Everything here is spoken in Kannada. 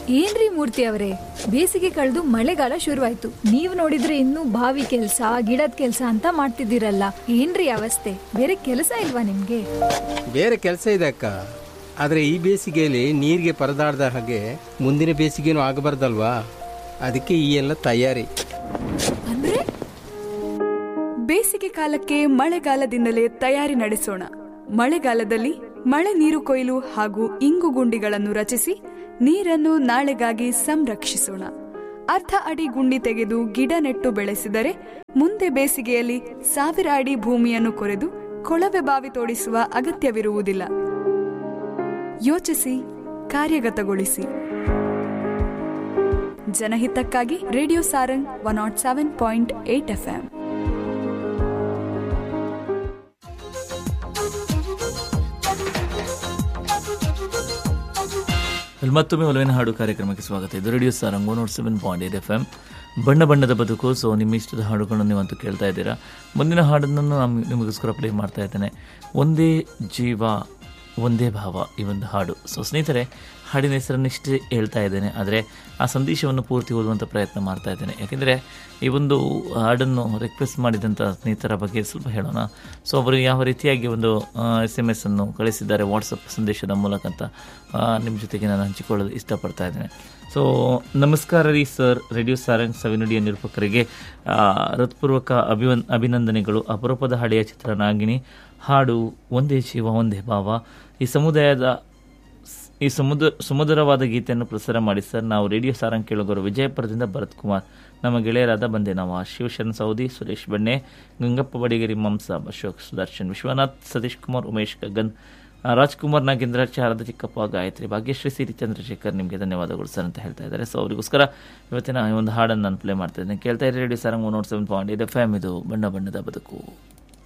ಏನ್ರಿ ಮೂರ್ತಿ ಅವರೇ ಬೇಸಿಗೆ ಕಳೆದು ಮಳೆಗಾಲ ಶುರುವಾಯ್ತು ನೀವ್ ನೋಡಿದ್ರೆ ಇನ್ನೂ ಬಾವಿ ಕೆಲ್ಸ ಗಿಡದ ಕೆಲ್ಸ ಅಂತ ಮಾಡ್ತಿದ್ದೀರಲ್ಲ ಏನ್ರಿ ಅವಸ್ಥೆ ಬೇರೆ ಕೆಲಸ ಇಲ್ವಾ ನಿಮ್ಗೆ ಬೇರೆ ಕೆಲಸ ಇದೆ ಅಕ್ಕ ಆದರೆ ಈ ಬೇಸಿಗೆಯಲ್ಲಿ ನೀರಿಗೆ ಪರದಾಡ್ದ ಹಾಗೆ ಮುಂದಿನ ಬೇಸಿಗೆನೂ ಆಗಬಾರ್ದಲ್ವಾ ಅದಕ್ಕೆ ಈ ಎಲ್ಲ ತಯಾರಿ ಅಂದ್ರೆ ಬೇಸಿಗೆ ಕಾಲಕ್ಕೆ ಮಳೆಗಾಲದಿಂದಲೇ ತಯಾರಿ ನಡೆಸೋಣ ಮಳೆಗಾಲದಲ್ಲಿ ಮಳೆ ನೀರು ಕೊಯ್ಲು ಹಾಗೂ ಇಂಗು ಗುಂಡಿಗಳನ್ನು ರಚಿಸಿ ನೀರನ್ನು ನಾಳೆಗಾಗಿ ಸಂರಕ್ಷಿಸೋಣ ಅರ್ಧ ಅಡಿ ಗುಂಡಿ ತೆಗೆದು ಗಿಡ ನೆಟ್ಟು ಬೆಳೆಸಿದರೆ ಮುಂದೆ ಬೇಸಿಗೆಯಲ್ಲಿ ಸಾವಿರ ಅಡಿ ಭೂಮಿಯನ್ನು ಕೊರೆದು ಕೊಳವೆ ಬಾವಿ ತೋಡಿಸುವ ಅಗತ್ಯವಿರುವುದಿಲ್ಲ ಯೋಚಿಸಿ ಕಾರ್ಯಗತಗೊಳಿಸಿ ಜನಹಿತಕ್ಕಾಗಿ radio Saarang one not seven point eight FM ಇಲ್ಲಿ ಮತ್ತೊಮ್ಮೆ ಒಲವಿನ ಹಾಡು ಕಾರ್ಯಕ್ರಮಕ್ಕೆ ಸ್ವಾಗತ ಇದು radio Saarang not seven point eight F M ಬಣ್ಣ ಬಣ್ಣದ ಬದುಕು ಸೊ ನಿಮ್ಮ ಇಷ್ಟದ ಹಾಡುಗಳನ್ನು ನೀವಂತೂ ಕೇಳ್ತಾ ಇದ್ದೀರಾ ಮುಂದಿನ ಹಾಡನ್ನು ನಾನು ನಿಮಗೋಸ್ಕರ ಪ್ಲೇ ಮಾಡ್ತಾ ಇದ್ದೇನೆ ಒಂದೇ ಜೀವ ಒಂದೇ ಭಾವ ಈ ಒಂದು ಹಾಡು ಸೊ ಸ್ನೇಹಿತರೆ ಹಾಡಿನ ಹೆಸರನ್ನು ಇಷ್ಟೇ ಹೇಳ್ತಾ ಇದ್ದೇನೆ ಆದರೆ ಆ ಸಂದೇಶವನ್ನು ಪೂರ್ತಿ ಓದುವಂಥ ಪ್ರಯತ್ನ ಮಾಡ್ತಾ ಇದ್ದೇನೆ ಯಾಕೆಂದರೆ ಈ ಒಂದು ಹಾಡನ್ನು ರಿಕ್ವೆಸ್ಟ್ ಮಾಡಿದಂಥ ಸ್ನೇಹಿತರ ಬಗ್ಗೆ ಸ್ವಲ್ಪ ಹೇಳೋಣ ಸೊ ಅವರು ಯಾವ ರೀತಿಯಾಗಿ ಒಂದು ಎಸ್ ಎಮ್ ಎಸ್ ಅನ್ನು ಕಳಿಸಿದ್ದಾರೆ ವಾಟ್ಸಪ್ ಸಂದೇಶದ ಮೂಲಕ ಅಂತ ಆ, ನಿಮ್ಮ ಜೊತೆಗೆ ನಾನು ಹಂಚಿಕೊಳ್ಳಲು ಇಷ್ಟಪಡ್ತಾ ಇದ್ದೇನೆ ಸೊ ನಮಸ್ಕಾರ ರೀ ಸರ್ ರೇಡಿಯೋ ಸಾರಂಗ್ ಸವಿನುಡಿಯ ನಿರೂಪಕರಿಗೆ ಆ, ಹೃತ್ಪೂರ್ವಕ ಅಭಿವನ್ ಅಭಿನಂದನೆಗಳು ಅಪರೂಪದ ಹಳೆಯ ಚಿತ್ರ ನಾಗಿನಿ ಹಾಡು ಒಂದೇ ಜೀವ ಒಂದೇ ಭಾವ ಈ ಸಮುದಾಯದ ಈ ಸಮುದ್ರ ಸುಮಧುರವಾದ ಗೀತೆಯನ್ನು ಪ್ರಸಾರ ಮಾಡಿ ಸರ್ ನಾವು ರೇಡಿಯೋ ಸಾರಂಗ್ ಕೇಳುಗರು ವಿಜಯಪುರದಿಂದ ಭರತ್ ಕುಮಾರ್ ನಮ್ಮ ಗೆಳೆಯರಾದ ಬಂದೆ ನಾವು ಶಿವಶರಣ್ ಸೌದಿ ಸುರೇಶ್ ಬಣ್ಣೆ ಗಂಗಪ್ಪ ಬಡಿಗೇರಿ ಮಮ್ಸಾಬ್ ಅಶೋಕ್ ಸುದರ್ಶನ್ ವಿಶ್ವನಾಥ್ ಸತೀಶ್ ಕುಮಾರ್ ಉಮೇಶ್ ಗಗನ್ ಆ, ರಾಜ್ಕುಮಾರ್ ನಾಗೇಂದ್ರ ಶಾರದ ಚಿಕ್ಕಪ್ಪ ಗಾಯತ್ರಿ ಭಾಗ್ಯಶ್ರೀ ಸಿರಿ ಚಂದ್ರಶೇಖರ್ ನಿಮಗೆ ಧನ್ಯವಾದಗಳು ಸರ್ ಅಂತ ಹೇಳ್ತಾ ಇದ್ದಾರೆ ಸೊ ಅವರಿಗೋಸ್ಕರ ಇವತ್ತಿನ ಈ ಒಂದು ಹಾಡನ್ನು ನಾನು ಪ್ಲೇ ಮಾಡ್ತಾ ಇದ್ದೇನೆ ಕೇಳ್ತಾ ಇರಿ radio Saarang one not seven point ಇದು ಫ್ಯಾಮ್ ಇದು ಬಣ್ಣ ಬಣ್ಣದ ಬದುಕು